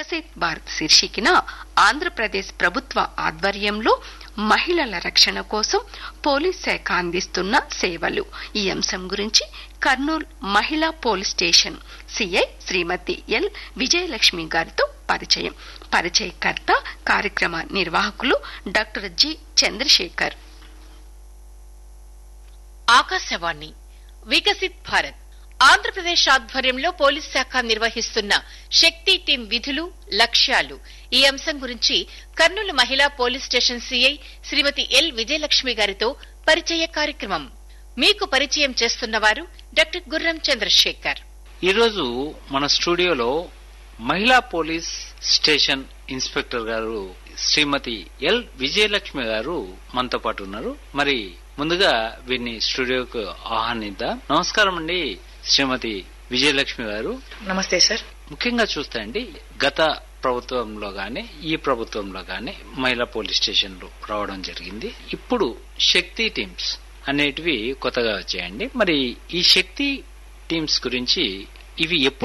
వికసిత్ భారత్ శీర్షికన ఆంధ్రప్రదేశ్ ప్రభుత్వ ఆధ్వర్యంలో మహిళల రక్షణ కోసం పోలీస్ శాఖ అందిస్తున్న సేవలు ఈ అంశం గురించి కర్నూలు మహిళా police station CI Srimathi L Vijayalakshmi గారితో పరిచయం పరిచయకర్త కార్యక్రమ నిర్వాహకులు డాక్టర్ జి చంద్రశేఖర్ ఆకాశవాణి వికసిత్ భారత్ ఆంధ్రప్రదేశ్ ఆధ్వర్యంలో పోలీస్ శాఖ నిర్వహిస్తున్న శక్తి టీం విధులు లక్ష్యాలు ఈ అంశం గురించి కర్నూలు మహిళా police station CI Srimathi L Vijayalakshmi గారితో పరిచయ కార్యక్రమం మీకు పరిచయం చేస్తున్నవారు డాక్టర్ గుర్రం చంద్రశేఖర్ ఈరోజు మన స్టూడియోలో మహిళా పోలీస్ స్టేషన్ ఇన్స్పెక్టర్ గారు శ్రీమతి ఎల్ విజయలక్ష్మి గారు మనతో పాటు ఉన్నారు మరి ముందుగా వీరిని స్టూడియోకు ఆహ్వానిద్దాం నమస్కారం అండి శ్రీమతి విజయలక్ష్మి గారు నమస్తే సార్ ముఖ్యంగా చూస్తే అండి గత ప్రభుత్వంలో గాని ఈ ప్రభుత్వంలో గాని మహిళా పోలీస్ స్టేషన్లు రావడం జరిగింది ఇప్పుడు శక్తి టీమ్స్ అనేటివి కొత్తగా వచ్చాయండి మరి ఈ శక్తి టీమ్స్ గురించి ఇవి ఎప్పుడు